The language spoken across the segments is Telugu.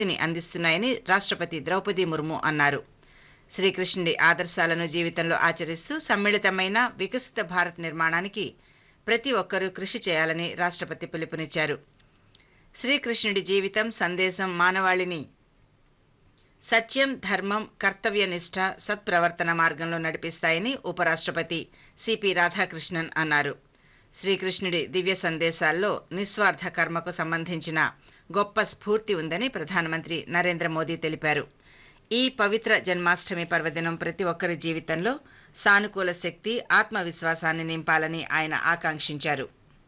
ని అందిస్తున్నాయని రాష్ట్రపతి ద్రౌపది ముర్ము అన్నారు శ్రీకృష్ణుడి ఆదర్శాలను జీవితంలో ఆచరిస్తూ సమ్మిళితమైన వికసిత భారత్ నిర్మాణానికి ప్రతి ఒక్కరూ కృషి చేయాలని రాష్ట్రపతి పిలుపునిచ్చారు శ్రీకృష్ణుడి జీవితం సందేశం మానవాళిని సత్యం ధర్మం కర్తవ్యనిష్ట సత్ప్రవర్తన మార్గంలో నడిపిస్తాయని ఉపరాష్ట్రపతి సిపి రాధాకృష్ణన్ అన్నారు శ్రీకృష్ణుడి దివ్య సందేశాల్లో నిస్వార్థ కర్మకు సంబంధించిన గొప్ప స్ఫూర్తి ఉందని ప్రధానమంత్రి నరేంద్ర మోదీ తెలిపారు ఈ పవిత్ర జన్మాష్టమి పర్వదినం ప్రతి ఒక్కరి జీవితంలో సానుకూల శక్తి ఆత్మవిశ్వాసాన్ని నింపాలని ఆయన ఆకాంక్షించారు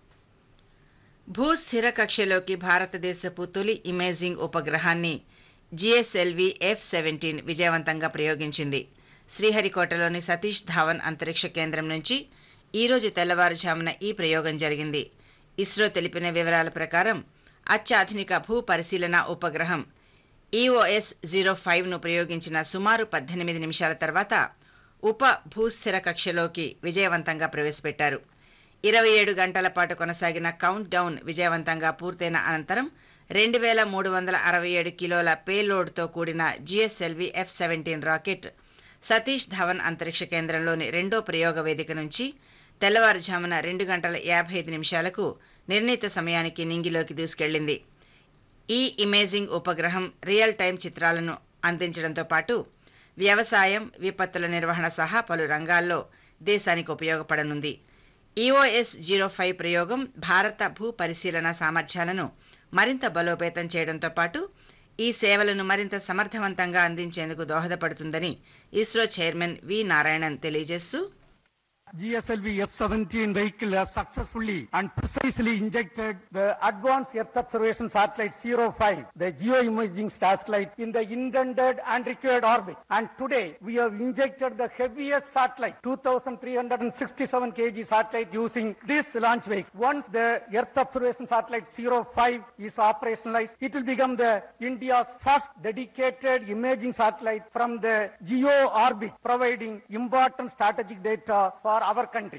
భూస్థిర కక్షలోకి భారతదేశపు తొలి ఇమేజింగ్ ఉపగ్రహాన్ని జిఎస్ఎల్వి ఎఫ్ సెవెంటీన్ విజయవంతంగా ప్రయోగించింది శ్రీహరికోటలోని సతీష్ ధావన్ అంతరిక్ష కేంద్రం నుంచి ఈ రోజు తెల్లవారుజామున ఈ ప్రయోగం జరిగింది ఇస్రో తెలిపిన వివరాల ప్రకారం అత్యాధునిక భూ పరిశీలన ఉపగ్రహం ఈఓఎస్ జీరో ఫైవ్ ను ప్రయోగించిన సుమారు పద్దెనిమిది నిమిషాల తర్వాత ఉప భూస్థిర కక్షలోకి విజయవంతంగా ప్రవేశపెట్టారు ఇరవై ఏడు గంటల పాటు కొనసాగిన కౌంట్ డౌన్ విజయవంతంగా పూర్తయిన అనంతరం రెండు వేల మూడు వందల అరవై ఏడు కిలోల పేలోడ్తో కూడిన GSLV F seventeen rocket Satish Dhawan అంతరిక్ష కేంద్రంలోని రెండో ప్రయోగ వేదిక నుంచి తెల్లవారుజామున రెండు గంటల యాభై ఐదు నిమిషాలకు నిర్ణీత సమయానికి నింగిలోకి దూసుకెళ్లింది ఈ ఇమేజింగ్ ఉపగ్రహం రియల్ టైం చిత్రాలను అందించడంతో పాటు వ్యవసాయం విపత్తుల నిర్వహణ సహా పలు రంగాల్లో దేశానికి ఉపయోగపడనుంది ఈఓఎస్ జీరో ఫైవ్ ప్రయోగం భారత భూ పరిశీలన సామర్థ్యాలను మరింత బలోపేతం చేయడంతో పాటు ఈ సేవలను మరింత సమర్థవంతంగా అందించేందుకు దోహదపడుతుందని ఇస్రో చైర్మన్ వి నారాయణన్ తెలియజేస్తూ GSLV F-17 vehicle has successfully and precisely injected the Advanced Earth Observation Satellite 05, the geoimaging satellite, in the intended and required orbit. And today, we have injected the heaviest satellite, 2,367 kg satellite using this launch vehicle. Once the Earth Observation Satellite 05 is operationalized, it will become the India's first dedicated imaging satellite from the geo orbit, providing important strategic data for our country.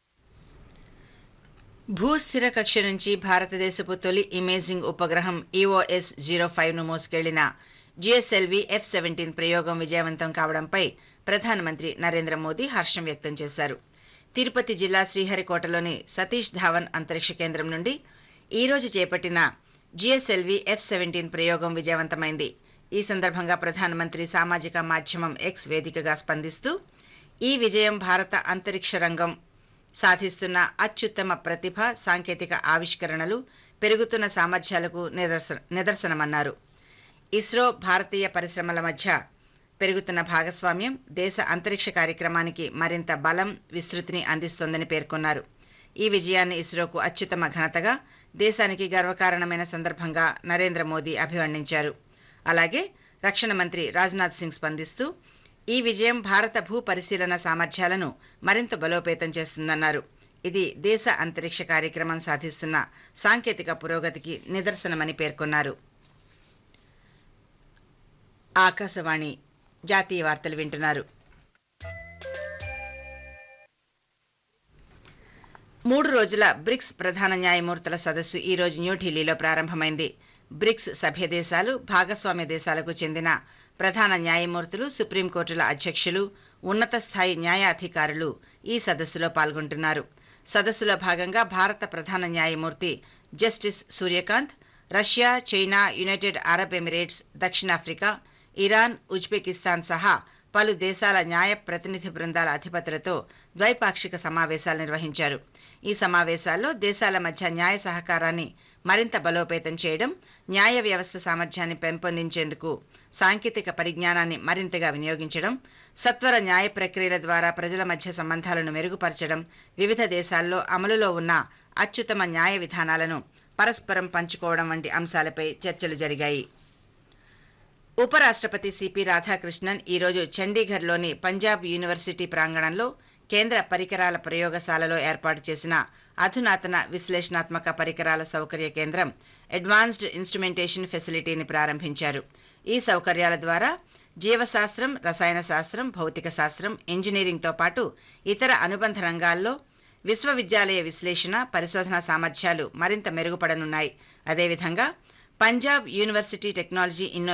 భూస్థిర కక్ష నుంచి భారతదేశపు తొలి ఇమేజింగ్ ఉపగ్రహం ఈఓఎస్ జీరో ఫైవ్ ను మోసుకెళ్లిన జిఎస్ఎల్వి ఎఫ్ సెవెంటీన్ ప్రయోగం విజయవంతం కావడంపై ప్రధానమంత్రి నరేంద్ర మోదీ హర్షం వ్యక్తం చేశారు తిరుపతి జిల్లా శ్రీహరికోటలోని సతీష్ ధావన్ అంతరిక్ష కేంద్రం నుండి ఈ రోజు చేపట్టిన జిఎస్ఎల్వి ఎఫ్ సెవెంటీన్ ప్రయోగం విజయవంతమైంది ఈ సందర్భంగా ప్రధానమంత్రి సామాజిక మాధ్యమం ఎక్స్ వేదికగా స్పందిస్తూ ఈ విజయం భారత అంతరిక్ష రంగం సాధిస్తున్న అత్యుత్తమ ప్రతిభ సాంకేతిక ఆవిష్కరణలు పెరుగుతున్న సామర్థ్యాలకు నిదర్శ- నిదర్శనమన్నారు ఇస్రో భారతీయ పరిశ్రమల మధ్య పెరుగుతున్న భాగస్వామ్యం దేశ అంతరిక్ష కార్యక్రమానికి మరింత బలం విస్తృతిని అందిస్తోందని పేర్కొన్నారు ఈ విజయాన్ని ఇస్రోకు అత్యుత్తమ ఘనతగా దేశానికి గర్వకారణమైన సందర్భంగా నరేంద్ర మోదీ అభివర్ణించారు అలాగే రక్షణ మంత్రి రాజ్నాథ్ సింగ్ స్పందిస్తూ ఈ విజయం భారత భూ పరిశీలన సామర్థ్యాలను మరింత బలోపేతం చేస్తుందన్నారు ఇది దేశ అంతరిక్ష కార్యక్రమం సాధిస్తున్న సాంకేతిక పురోగతికి నిదర్శనమని పేర్కొన్నారు ఆకాశవాణి జాతీయ వార్తలు వింటున్నారు మూడు రోజుల బ్రిక్స్ ప్రధాన న్యాయమూర్తుల సదస్సు ఈ రోజు న్యూఢిల్లీలో ప్రారంభమైంది బ్రిక్స్ సభ్య దేశాలు భాగస్వామ్య దేశాలకు చెందిన ప్రధాన న్యాయమూర్తులు సుప్రీంకోర్టుల అధ్యక్షులు ఉన్నత స్థాయి న్యాయాధికారులు ఈ సదస్సులో పాల్గొంటున్నారు సదస్సులో భాగంగా భారత ప్రధాన న్యాయమూర్తి justice Suryakant Russia China United Arab Emirates దక్షిణాఫ్రికా ఇరాన్ ఉజ్బెకిస్తాన్ సహా పలు దేశాల న్యాయ ప్రతినిధి బృందాల అధిపతులతో ద్వైపాక్షిక సమావేశాలు నిర్వహించారు ఈ సమావేశాల్లో దేశాల మధ్య న్యాయ సహకారాన్ని మరింత బలోపేతం చేయడం న్యాయ వ్యవస్థ సామర్థ్యాన్ని పెంపొందించేందుకు సాంకేతిక పరిజ్ఞానాన్ని మరింతగా వినియోగించడం సత్వర న్యాయ ప్రక్రియల ద్వారా ప్రజల మధ్య సంబంధాలను మెరుగుపరచడం వివిధ దేశాల్లో అమలులో ఉన్న అత్యుత్తమ న్యాయ విధానాలను పరస్పరం పంచుకోవడం వంటి అంశాలపై చర్చలు జరిగాయి ఉపరాష్ట్రపతి సిపి రాధాకృష్ణన్ ఈరోజు చండీగఢ్లోని పంజాబ్ యూనివర్సిటీ ప్రాంగణంలో కేంద్ర పరికరాల ప్రయోగశాలలో ఏర్పాటు చేసిన అధునాతన విశ్లేషణాత్మక పరికరాల సౌకర్య కేంద్రం అడ్వాన్స్డ్ ఇన్స్ట్రుమెంటేషన్ ఫెసిలిటీని ప్రారంభించారు ఈ సౌకర్యాల ద్వారా జీవశాస్త్రం రసాయన శాస్త్రం భౌతిక శాస్త్రం ఇంజనీరింగ్తో పాటు ఇతర అనుబంధ రంగాల్లో విశ్వవిద్యాలయ విశ్లేషణ పరిశోధన సామర్థ్యాలు మరింత మెరుగుపడనున్నాయి అదేవిధంగా పంజాబ్ యూనివర్సిటీ టెక్నాలజీ ఇన్నో